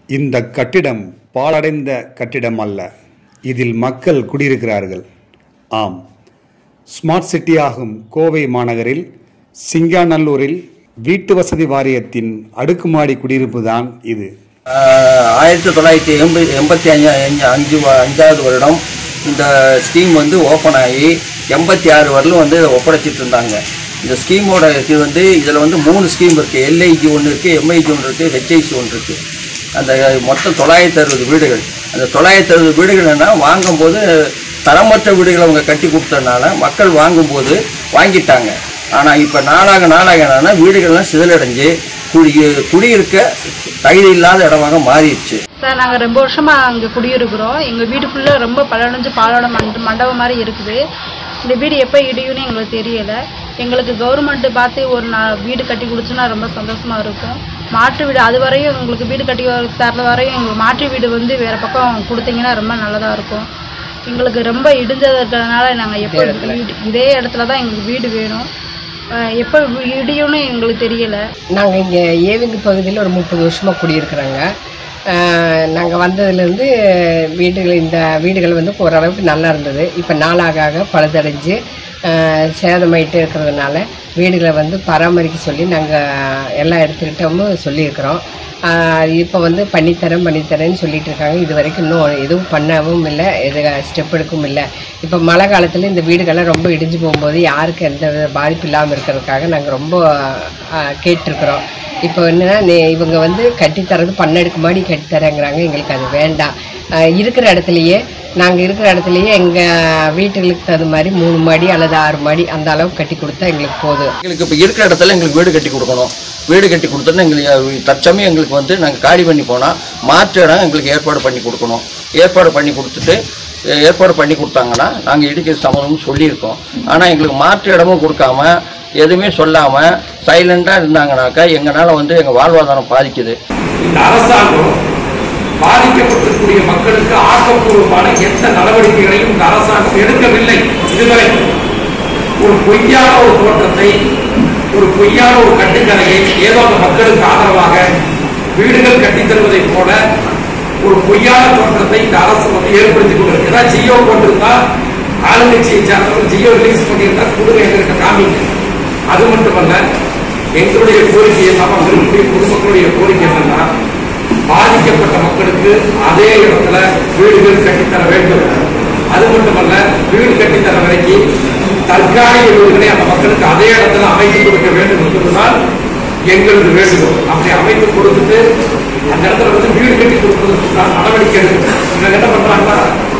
இந்த கட்டிடம் பாழடைந்த கட்டிடம் அல்ல இதில் மக்கள் குடியிருக்கிறார்கள் ஆம் ஸ்மார்ட் சிட்டியாகும் கோவை மாநகரில் சிங்காநல்லூரில் வீட்டு வசதி வாரியத்தின் அடுக்குமாடி குடியிருப்பு தான் இது ஆஹ் ஆயிரத்தி தொள்ளாயிரத்தி எண்பது எண்பத்தி அஞ்சு அஞ்சு அஞ்சு வ- அஞ்சாவது வருடம் இந்த ஸ்கீம் வந்து ஓப்பன் ஆகி எண்பத்தி ஆறு வரலும் வந்து ஒப்படைச்சிட்டு இருந்தாங்க இந்த ஸ்கீமோட இது வந்து இதில் வந்து மூணு ஸ்கீம் இருக்குது எல்ஐஜி ஒன்று இருக்குது எம்ஐஜி ஒன்று இருக்குது ஹெச்ஐசி ஒன்று இருக்குது அந்த மொத்தம் தொள்ளாயிரத்தி அறுபது வீடுகள் அந்த தொள்ளாயிரத்தி அறுபது வீடுகள்னா வாங்கும்போது தரமற்ற வீடுகளை அவங்க கட்டி கொடுத்ததுனால மக்கள் வாங்கும்போது வாங்கிட்டாங்க ஆனால் இப்போ நாளாக நாளாக என்னன்னா வீடுகள்லாம் சிதலடைஞ்சு குடி குடியிருக்க தகுதி இல்லாத இடமாக மாறிடுச்சு சார் நாங்கள் ரொம்ப வருஷமாக அங்கே குடியிருக்கிறோம் எங்கள் வீடு ஃபுல்லாக ரொம்ப பழடைஞ்சு பாலோட மண்ட மண்டபம் மாதிரி இருக்குது இந்த வீடு எப்போ இடியும்னு எங்களுக்கு தெரியலை எங்களுக்கு கவர்மெண்ட்டு பார்த்து ஒரு நான் வீடு கட்டி கொடுத்துன்னா ரொம்ப சந்தோஷமாக இருக்கும் மாற்று வீடு அது வரையும் எங்களுக்கு வீடு கட்டி வர- தர வரையும் எங்களுக்கு மாற்று வீடு வந்து வேறு பக்கம் கொடுத்தீங்கன்னா ரொம்ப நல்லதாக இருக்கும் எங்களுக்கு ரொம்ப இடிஞ்சது இருக்கிறதுனால நாங்கள் எப்போ வீடு இதே இடத்துல தான் எங்களுக்கு வீடு வேணும் அஹ் எப்போ இடியும்னு எங்களுக்கு தெரியலை நாங்கள் இங்கே ஏவிங்கு பகுதியில் ஒரு முப்பது வருஷமாக குடியிருக்கிறோங்க நாங்கள் வந்ததுலேருந்து வீடுகள் இந்த வீடுகள் வந்து ஓரளவுக்கு நல்லா இருந்தது இப்போ நாளாக ஆக பழுதடைஞ்சு ஆஹ், சேதமாயிட்டே இருக்கிறதுனால வீடுகளை வந்து பராமரிக்க சொல்லி நாங்கள் எல்லா இடத்துக்கிட்டமும் சொல்லியிருக்கிறோம் இப்போ வந்து பண்ணித்தரேன் பண்ணித்தரேன்னு சொல்லிட்டு இருக்காங்க இது வரைக்கும் இன்னும் எதுவும் பண்ணவும் இல்லை எது ஸ்டெப் எடுக்கவும் இல்லை இப்போ மழை காலத்தில் இந்த வீடுகள்லாம் ரொம்ப இடிஞ்சு போகும்போது யாருக்கும் எந்த வித பாதிப்பு இல்லாமல் இருக்கிறதுக்காக நாங்கள் ரொம்ப ஆஹ், கேட்டிருக்கிறோம் இப்போ என்னன்னா நே- இவங்க வந்து கட்டித்தரது பன்னெடுக்கு மாடி கட்டித்தரேங்கிறாங்க எங்களுக்கு அது வேண்டாம் ஆஹ், இருக்கிற இடத்துலையே நாங்கள் இருக்கிற இடத்துலையே எங்கள் வீட்டுகளுக்கு தகுந்த மாதிரி மூணு மாடி அல்லது ஆறு மாடி அந்த அளவுக்கு கட்டி கொடுத்தா எங்களுக்கு போதும் எங்களுக்கு இப்போ இருக்கிற இடத்துல எங்களுக்கு வீடு கட்டி கொடுக்கணும் வீடு கட்டி கொடுத்தோன்னா எங்களுக்கு தற்சமயம் எங்களுக்கு வந்து நாங்கள் காலி பண்ணி போனால் மாற்று இடம் எங்களுக்கு ஏற்பாடு பண்ணி கொடுக்கணும் ஏற்பாடு பண்ணி கொடுத்துட்டு அஹ், ஏற்பாடு பண்ணி கொடுத்தாங்கன்னா நாங்கள் இடிக்கிற சம்மதம்னு சொல்லியிருக்கோம் ஆனால் எங்களுக்கு மாற்று இடமும் கொடுக்காம எதுவுமே சொல்லாமல் சைலண்டாக இருந்தாங்கனாக்கா எங்களால் வந்து எங்கள் வாழ்வாதாரம் பாதிக்குது இந்த அரசாங்கம் பாதிக்கப்பட்டிருக்கூடிய மக்களுக்கு ஆக்கப்பூர்வமான எந்த நடவடிக்கைகளையும் இந்த அரசாங்கம் எடுக்கவில்லை இதுவரை ஒரு பொய்யான ஒரு தோற்றத்தை ஒரு பொய்யான ஒரு கட்டுக்கதையை ஏதோ அந்த மக்களுக்கு ஆதரவாக வீடுகள் கட்டித் தருவதைப் போல ஒரு பொய்யான தோற்றத்தை இந்த அரசு வந்து ஏற்படுத்திக் கொண்டிருக்கு ஏதாவது ஜியோ போட்டிருந்தா ஆளுங்கட்சியை சார்ந்தவங்க ஜியோ ரிலீஸ் பண்ணியிருந்தா கொடுங்க எங்ககிட்ட காமிங்க அது மட்டுமல்ல எங்களுடைய கோரிக்கை நம்ம இருக்கக்கூடிய பொதுமக்களுடைய கோரிக்கை என்னன்னா பாதிக்கப்பட்ட மக்களுக்கு அதே இடத்துல வீடுகள் கட்டித்தர வேண்டும் அது மட்டுமல்ல வீடு கட்டித்தர வரைக்கும் தற்காலிக வீடுகளை அந்த மக்களுக்கு அதே இடத்துல அமைத்து கொடுக்க வேண்டும் என்பதுதான் எங்களது வேண்டுகோள் அப்படி அமைத்து கொடுத்துட்டு அந்த இடத்துல வந்து வீடு கட்டி கொடுப்பதற்கு தான் நடவடிக்கை எடுக்கணும் இவங்க என்ன பண்றாங்கன்னா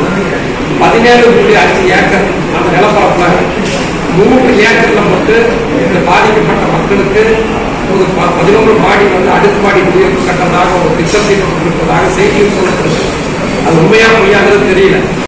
பதினேழு புள்ளி அஞ்சு ஏக்கர் அந்த நிலப்பரப்புல மூன்று ஏக்கர்ல மட்டும் இந்த பாதிக்கப்பட்ட மக்களுக்கு ஒரு ப- பதினோரு மாடி வந்து அடுக்குமாடி குடியிருப்பு கட்டதாக ஒரு திட்டத்தை கொண்டிருப்பதாக செய்தியில் சொல்லப்படுது அது உண்மையா பொய்யாங்கிறது தெரியல